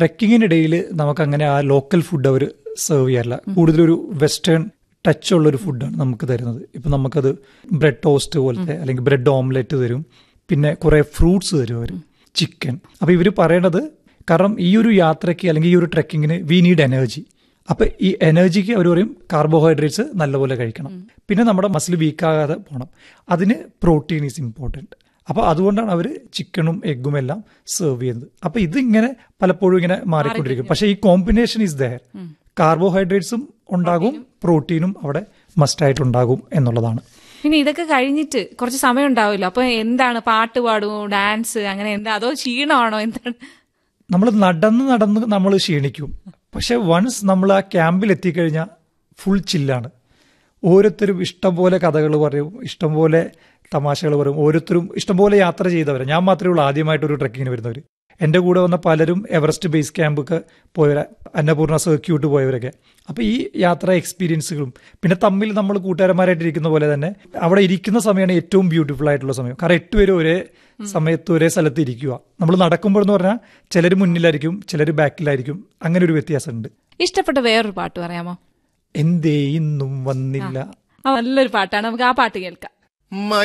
ട്രെക്കിങ്ങിനിടയിൽ നമുക്ക് അങ്ങനെ ആ ലോക്കൽ ഫുഡ് അവർ സെർവ് ചെയ്യാറില്ല കൂടുതലൊരു വെസ്റ്റേൺ ടച്ച് ഉള്ള ഒരു ഫുഡാണ് നമുക്ക് തരുന്നത് ഇപ്പം നമുക്കത് ബ്രെഡ് ടോസ്റ്റ് പോലത്തെ അല്ലെങ്കിൽ ബ്രെഡ് ഓംലെറ്റ് തരും പിന്നെ കുറെ ഫ്രൂട്ട്സ് തരും അവർ ചിക്കൻ അപ്പോൾ ഇവർ പറയണത് കാരണം ഈ ഒരു യാത്രയ്ക്ക് അല്ലെങ്കിൽ ഈ ഒരു ട്രെക്കിങ്ങിന് വി നീഡ് എനർജി അപ്പൊ ഈ എനർജിക്ക് അവർ പറയും കാർബോഹൈഡ്രേറ്റ്സ് നല്ലപോലെ കഴിക്കണം പിന്നെ നമ്മുടെ മസിൽ വീക്കാകാതെ പോകണം അതിന് പ്രോട്ടീൻ ഈസ് ഇമ്പോർട്ടൻറ്റ് അപ്പൊ അതുകൊണ്ടാണ് അവർ ചിക്കനും എഗ്ഗും എല്ലാം സെർവ് ചെയ്യുന്നത് അപ്പൊ ഇത് ഇങ്ങനെ പലപ്പോഴും ഇങ്ങനെ മാറിക്കൊണ്ടിരിക്കും പക്ഷെ ഈ കോമ്പിനേഷൻ ഇസ് ദയർ കാർബോഹൈഡ്രേറ്റ്സും ഉണ്ടാകും പ്രോട്ടീനും അവിടെ മസ്റ്റായിട്ട് ഉണ്ടാകും എന്നുള്ളതാണ് പിന്നെ ഇതൊക്കെ കഴിഞ്ഞിട്ട് കുറച്ച് സമയം ഉണ്ടാവില്ല അപ്പൊ എന്താണ് പാട്ട് പാടുമോ ഡാൻസ് അങ്ങനെ എന്താ അതോ ക്ഷീണമാണോ എന്താണ് നമ്മൾ നടന്ന് നടന്ന് നമ്മൾ ക്ഷീണിക്കും പക്ഷെ വൺസ് നമ്മൾ ആ ക്യാമ്പിൽ എത്തിക്കഴിഞ്ഞാൽ ഫുൾ ചില്ലാണ് ഓരോരുത്തരും ഇഷ്ടംപോലെ കഥകൾ പറയും ഇഷ്ടംപോലെ തമാശകൾ പറയും ഓരോരുത്തരും ഇഷ്ടംപോലെ യാത്ര ചെയ്തവരെ ഞാൻ മാത്രമേ ഉള്ളൂ ആദ്യമായിട്ട് ഒരു ട്രക്കിങ്ങിന് വരുന്നവർ എൻ്റെ കൂടെ വന്ന പലരും എവറസ്റ്റ് ബേസ് ക്യാമ്പൊക്കെ പോയവരെ അന്നപൂർണ്ണ സർക്യൂട്ട് പോയവരൊക്കെ അപ്പോൾ ഈ യാത്ര എക്സ്പീരിയൻസുകളും പിന്നെ തമ്മിൽ നമ്മൾ കൂട്ടുകാരന്മാരായിട്ട് ഇരിക്കുന്ന പോലെ തന്നെ അവിടെ ഇരിക്കുന്ന സമയമാണ് ഏറ്റവും ബ്യൂട്ടിഫുൾ ആയിട്ടുള്ള സമയം കാരണം എട്ട് പേര് ഒരേ സമയത്ത് ഒരേ സ്ഥലത്ത് ഇരിക്കുക നമ്മൾ നടക്കുമ്പോൾ എന്ന് പറഞ്ഞാൽ ചിലർ മുന്നിലായിരിക്കും ചിലർ ബാക്കിലായിരിക്കും അങ്ങനെ ഒരു വ്യത്യാസമുണ്ട് ഇഷ്ടപ്പെട്ട വേറൊരു പാട്ട് പറയാമോ എന്തേ ഇന്നും വന്നില്ല ആ നല്ലൊരു പാട്ടാണ് നമുക്ക് ആ പാട്ട് കേൾക്കാം